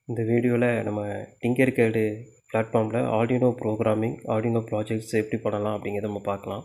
இந்த வீடியோவில் நம்ம டிங்கர்கேடு பிளாட்ஃபார்மில் ஆர்டினோ ப்ரோக்ராமிங் ஆர்டினோ ப்ராஜெக்ட்ஸ் எப்படி பண்ணலாம் அப்படிங்கிறத நம்ம பார்க்கலாம்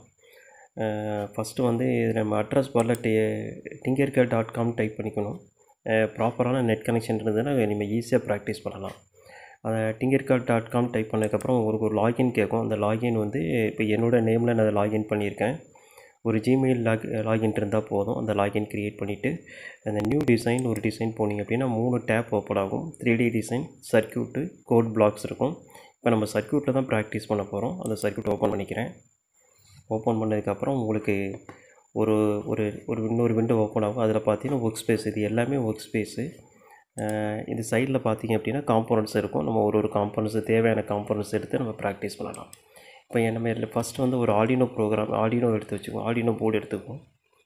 ஃபஸ்ட்டு வந்து இது நம்ம அட்ரஸ் பாரில் டி டிங்கர்கேட் டாட் காம் டைப் பண்ணிக்கணும் ப்ராப்பரான நெட் கனெக்ஷன் இருந்ததுன்னா நம்ம ஈஸியாக ப்ராக்டிஸ் பண்ணலாம் அதை டிங்கர்கேட் டாட் காம் டைப் பண்ணதுக்கப்புறம் உங்களுக்கு ஒரு லாகின் கேட்கும் அந்த லாகின் வந்து இப்போ என்னோடய நேமில் நான் அதை லாகின் பண்ணியிருக்கேன் ஒரு ஜிமெயில் லாக் லாகின் இருந்தால் போதும் அந்த லாகின் க்ரியேட் பண்ணிவிட்டு அந்த நியூ டிசைன் ஒரு டிசைன் போனீங்க அப்படின்னா மூணு டேப் ஓப்பன் ஆகும் three D design circuit code blocks இருக்கும் இப்போ நம்ம சர்க்கியூட்டில் தான் ப்ராக்டிஸ் பண்ண போகிறோம் அந்த சர்க்கியூட் ஓப்பன் பண்ணிக்கிறேன் ஓப்பன் பண்ணதுக்கப்புறம் உங்களுக்கு ஒரு ஒரு ஒரு இன்னொரு விண்டோ ஓப்பன் ஆகும் அதில் பார்த்தீங்கன்னா ஒர்க் ஸ்பேஸ் இது எல்லாமே ஒர்க் ஸ்பேஸு இது சைடில் பார்த்தீங்க அப்படின்னா காம்போனன்ட்ஸ் இருக்கும் நம்ம ஒரு ஒரு காம்போனன்ட்ஸ் தேவையான காம்போனன்ட்ஸ் எடுத்து நம்ம ப்ராக்டிஸ் பண்ணலாம் இப்போ நம்ம இதில் ஃபஸ்ட்டு வந்து ஒரு ஆடினோ ப்ரோக்ராம் ஆடினோ எடுத்து வச்சுக்குவோம் ஆடினோ போர்டு எடுத்துக்குவோம்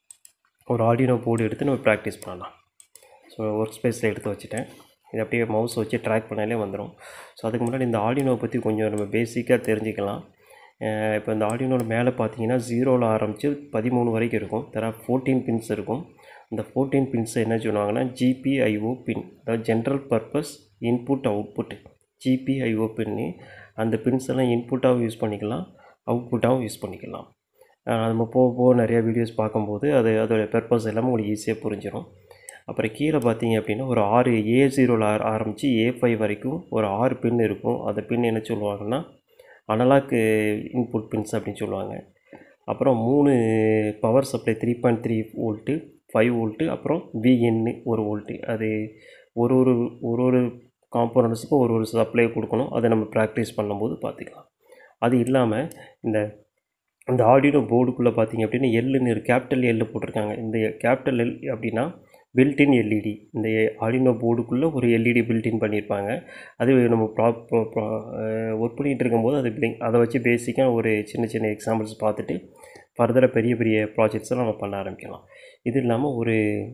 ஒரு ஆடினோ போர்டு எடுத்து நம்ம ப்ராக்டிஸ் பண்ணலாம் ஸோ ஒர்க் ஸ்பேஸில் எடுத்து வச்சுட்டேன் இது அப்படியே மவுஸ் வச்சு ட்ராக் பண்ணாலே வந்துடும் ஸோ அதுக்கு முன்னாடி இந்த ஆடினோவை பற்றி கொஞ்சம் நம்ம பேசிக்காக தெரிஞ்சுக்கலாம் இப்போ இந்த ஆடினோட மேலே பார்த்தீங்கன்னா ஜீரோவில் ஆரம்பித்து பதிமூணு வரைக்கும் இருக்கும் தர ஃபோர்டீன் பின்ஸ் இருக்கும் இந்த ஃபோர்டீன் பின்ஸை என்ன சொல்லுவாங்கன்னா ஜிபிஐஓ பின் அதாவது general purpose input output GPIO pin அந்த பின்ஸ் எல்லாம் இன்புட்டாகவும் யூஸ் பண்ணிக்கலாம் அவுட்புட்டாகவும் யூஸ் பண்ணிக்கலாம் நம்ம போக போக நிறையா வீடியோஸ் பார்க்கும்போது அது அதோடய பர்பஸ் எல்லாமே உங்களுக்கு ஈஸியாக புரிஞ்சிடும் அப்புறம் கீழே பார்த்தீங்க அப்படின்னா ஒரு ஆறு ஏ ஜீரோவில் ஆரம்பித்து ஏ ஃபைவ் வரைக்கும் ஒரு ஆறு பின் இருக்கும் அந்த பின் என்ன சொல்லுவாங்கன்னா அனலாக் இன்புட் பின்ஸ் அப்படின்னு சொல்லுவாங்க அப்புறம் மூணு power supply three point three volt five volt அப்புறம் விஎன்னு ஒரு வோல்ட்டு அது ஒரு ஒரு ஒரு ஒரு காம்போனன்ட்ஸுக்கும் ஒரு ஒரு சப்ளை கொடுக்கணும் அதை நம்ம ப்ராக்டிஸ் பண்ணும்போது பார்த்துக்கலாம் அது இல்லாமல் இந்த இந்த ஆடியோ போர்டுக்குள்ளே பார்த்தீங்க அப்படின்னா எல்லுன்னு ஒரு கேபிட்டல் எல்லு போட்டிருக்காங்க இந்த கேபிட்டல் எல் அப்படின்னா பில்டின் எல்இடி இந்த ஆடினோ போர்டுக்குள்ளே ஒரு எல்இடி பில்டின் பண்ணியிருப்பாங்க அது நம்ம ப்ரா ஒர்க் பண்ணிகிட்டு இருக்கும்போது அது பிளிங் அதை வச்சு பேசிக்காக ஒரு சின்ன சின்ன எக்ஸாம்பிள்ஸ் பார்த்துட்டு ஃபர்தராக பெரிய பெரிய ப்ராஜெக்ட்ஸ்லாம் நம்ம பண்ண ஆரம்பிக்கலாம் இது இல்லாமல் ஒரு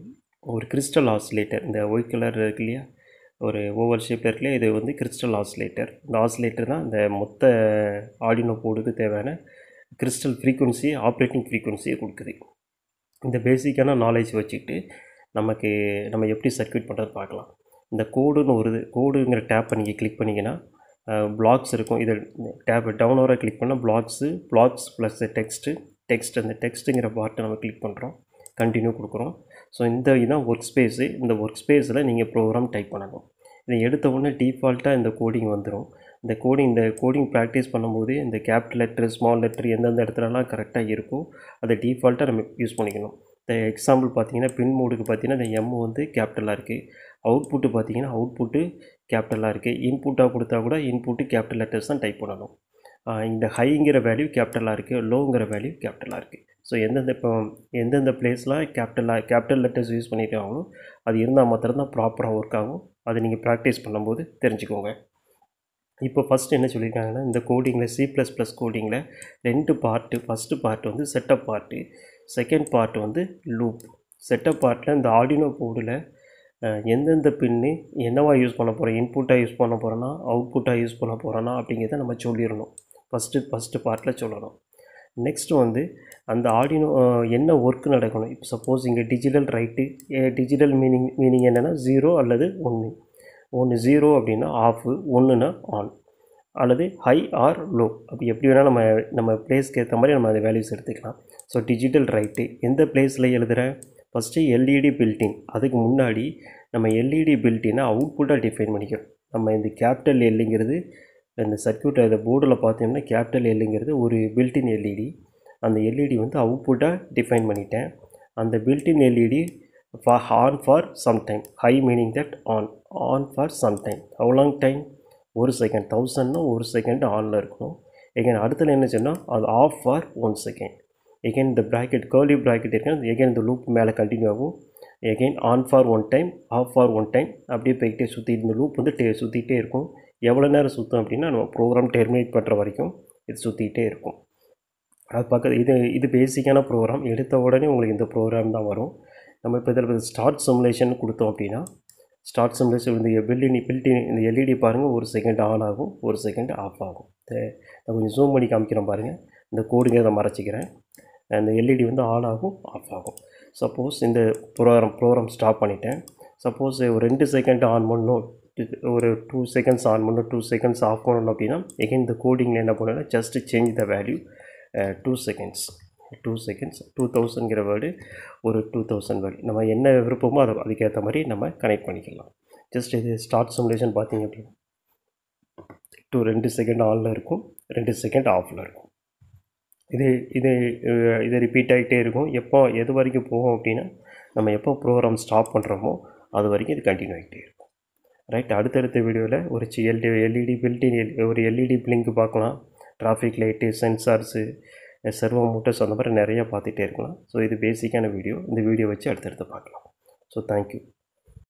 ஒரு கிறிஸ்டல் ஆசிலேட்டர் இந்த ஒயிட் கலர் இருக்கு இல்லையா ஒரு ஓவர் ஷேப்பில் இருக்கு இது வந்து கிறிஸ்டல் ஆசிலேட்டர் இந்த ஆசிலேட்டர் தான் இந்த மொத்த ஆடினோ போர்டுக்கு தேவையான கிறிஸ்டல் ஃப்ரீக்குவன்சி ஆப்ரேட்டிங் ஃப்ரீக்குவன்சியை கொடுக்குது இந்த பேசிக்கான நாலேஜ் வச்சுக்கிட்டு நமக்கு நம்ம எப்படி சர்க்கியூட் பண்ணுறது பார்க்கலாம் இந்த கோடுன்னு ஒரு கோடுங்கிற டேப்பை நீங்கள் கிளிக் பண்ணிங்கன்னா பிளாக்ஸ் இருக்கும் இதை டேப் டவுனோராக கிளிக் பண்ணால் blocks blocks plus text text அந்த டெக்ஸ்ட்டுங்கிற பார்ட்டை நம்ம கிளிக் பண்ணுறோம் கண்டினியூ கொடுக்குறோம் ஸோ இந்த இதுதான் ஒர்க் ஸ்பேஸு இந்த ஒர்க் ஸ்பேஸில் நீங்கள் ப்ரோக்ராம் டைப் பண்ணணும் இதை எடுத்த உடனே டிஃபால்ட்டாக இந்த கோடிங் வந்துடும் இந்த கோடிங் இந்த கோடிங் ப்ராக்டிஸ் பண்ணும்போது இந்த கேபிட்டல் லெட்ரு ஸ்மால் லெட்ரு எந்தெந்த இடத்துலலாம் கரெக்டாக இருக்கோ அதை டிஃபால்ட்டாக நம்ம யூஸ் பண்ணிக்கணும் இந்த எக்ஸாம்பிள் பார்த்தீங்கன்னா பின் மோடுக்கு பார்த்தீங்கன்னா இந்த எம் வந்து கேபிட்டலாக இருக்குது அவுட்புட்டு பார்த்தீங்கன்னா அவுட்புட்டு கேபிட்டலாக இருக்குது இன்புட்டாக கொடுத்தா கூட இன்புட்டு கேபிட்டல் லெட்டர்ஸ் தான் டைப் பண்ணணும் இந்த ஹைங்கிற வேல்யூ கேபிட்டலாக இருக்குது லோங்கிற வேல்யூ கேபிட்டலாக இருக்குது ஸோ எந்தெந்த இப்போ எந்தெந்த பிளேஸ்லாம் கேபிட்டலாக கேபிட்டல் லெட்டர்ஸ் யூஸ் பண்ணிட்டாங்களோ அது இருந்தால் மாத்திரம்தான் ப்ராப்பராக ஒர்க் ஆகும் அதை நீங்கள் ப்ராக்டிஸ் பண்ணும்போது தெரிஞ்சுக்கோங்க இப்போ ஃபஸ்ட்டு என்ன சொல்லியிருக்காங்கன்னா இந்த கோடிங்கில் சி ப்ளஸ் ப்ளஸ் கோடிங்கில் ரெண்டு பார்ட்டு ஃபஸ்ட்டு பார்ட் வந்து செட்டப் பார்ட்டு செகண்ட் பார்ட் வந்து லூப் செட்டப் பார்ட்டில் இந்த ஆடினோ போர்டில் எந்தெந்த பின்னு என்னவா யூஸ் பண்ண போகிறோம் இன்புட்டாக யூஸ் பண்ண போகிறோன்னா அவுட்புட்டாக யூஸ் பண்ண போகிறோன்னா அப்படிங்கிறத நம்ம சொல்லிடணும் ஃபஸ்ட்டு ஃபஸ்ட்டு பார்ட்டில் சொல்லணும் நெக்ஸ்ட்டு வந்து அந்த ஆடினோ என்ன ஒர்க் நடக்கணும் இப்போ சப்போஸ் இங்கே digital right digital meaning meaning என்னென்னா ஜீரோ அல்லது ஒன்று ஒன்று ஜீரோ அப்படின்னா ஆஃபு ஒன்றுனா ஆன் அல்லது ஹை ஆர் லோ அப்படி எப்படி வேணால் நம்ம நம்ம பிளேஸ்க்கு ஏற்ற மாதிரி நம்ம அந்த வேல்யூஸ் எடுத்துக்கலாம் ஸோ டிஜிட்டல் ரைட்டு எந்த பிளேஸில் எழுதுகிறேன் ஃபஸ்ட்டு எல்இடி பில்டின் அதுக்கு முன்னாடி நம்ம எல்இடி பில்டினை அவுட்புட்டாக டிஃபைன் பண்ணிக்கிறோம் நம்ம இந்த கேபிட்டல் எல்லுங்கிறது இந்த சர்க்கியூட் அந்த போர்டில் பார்த்தோம்னா கேபிட்டல் எல்லுங்கிறது ஒரு பில்டின் எல்இடி அந்த எல்இடி வந்து அவுட்புட்டாக டிஃபைன் பண்ணிட்டேன் அந்த built in LED for on for some time high meaning that on on for some time how long time ஒரு செகண்ட் தௌசண்ட்னா ஒரு செகண்ட் ஆனில் இருக்கணும் எகைன் அடுத்தது என்ன சொன்னால் அது off for one second again இந்த ப்ராக்கெட் கேர்லி ப்ராக்கெட் இருக்கு எகைன் இந்த லூப் மேலே கண்டினியூ ஆகும் again on for one time off for one time அப்படியே போய்கிட்டே சுற்றி இந்த லூப் வந்து டே சுற்றிக்கிட்டே இருக்கும் எவ்வளோ நேரம் சுற்றும் அப்படின்னா நம்ம ப்ரோக்ராம் டெர்மினேட் பண்ணுற வரைக்கும் இது சுற்றிக்கிட்டே இருக்கும் அது பக்கத்து இது இது பேசிக்கான ப்ரோக்ராம் எடுத்த உடனே உங்களுக்கு இந்த ப்ரோக்ராம் தான் வரும் நம்ம இப்போ இதில் ஸ்டார்ட் சிமுலேஷன் கொடுத்தோம் அப்படின்னா ஸ்டார்ட் சிமுலேஷன் இந்த பில்டிங் பில்டிங் இந்த எல்இடி பாருங்கள் ஒரு செகண்ட் ஆன் ஆகும் ஒரு செகண்ட் ஆஃப் ஆகும் நான் கொஞ்சம் ஜூம் பண்ணி காமிக்கிறேன் பாருங்கள் இந்த கோடுங்க இதை மறைச்சிக்கிறேன் அந்த எல்இடி வந்து ஆன் ஆகும் ஆஃப் ஆகும் சப்போஸ் இந்த ப்ரோக்ராம் ப்ரோக்ராம் ஸ்டாப் பண்ணிட்டேன் சப்போஸ் ஒரு ரெண்டு செகண்ட் ஆன் பண்ணணும் ஒரு டூ செகண்ட்ஸ் ஆன் பண்ணணும் டூ செகண்ட்ஸ் ஆஃப் பண்ணணும் அப்படின்னா எகைன் இந்த கோடிங்கில் என்ன பண்ணணும் just change the value two seconds two seconds to தௌசண்ட்ங்கிற வேர்டு ஒரு டூ தௌசண்ட் வேர்டு நம்ம என்ன விருப்பமோ அதை அதுக்கேற்ற மாதிரி நம்ம கனெக்ட் பண்ணிக்கலாம் ஜஸ்ட் இது ஸ்டார்ட் சிமுலேஷன் பார்த்தீங்க அப்படின்னா டூ ரெண்டு செகண்ட் ஆனில் இருக்கும் ரெண்டு செகண்ட் ஆஃபில் இருக்கும் இது இது அஹ், இது ரிப்பீட் ஆகிட்டே இருக்கும் எப்போ எது வரைக்கும் போகும் அப்படின்னா நம்ம எப்போ ப்ரோக்ராம் ஸ்டாப் பண்ணுறோமோ அது வரைக்கும் இது கண்டினியூ ஆகிட்டே இருக்கும் ரைட் அடுத்தடுத்த வீடியோவில் ஒரு சி எல்டி எல்இடி பில்டின் ஒரு எல்இடி பிளிங்க் பார்க்கலாம் traffic light sensors servo motors அந்த மாதிரி நிறைய பார்த்துட்டே இருக்கலாம் ஸோ இது பேசிக்கான வீடியோ இந்த வீடியோ வச்சு அடுத்தடுத்து பார்க்கலாம் ஸோ தேங்க்யூ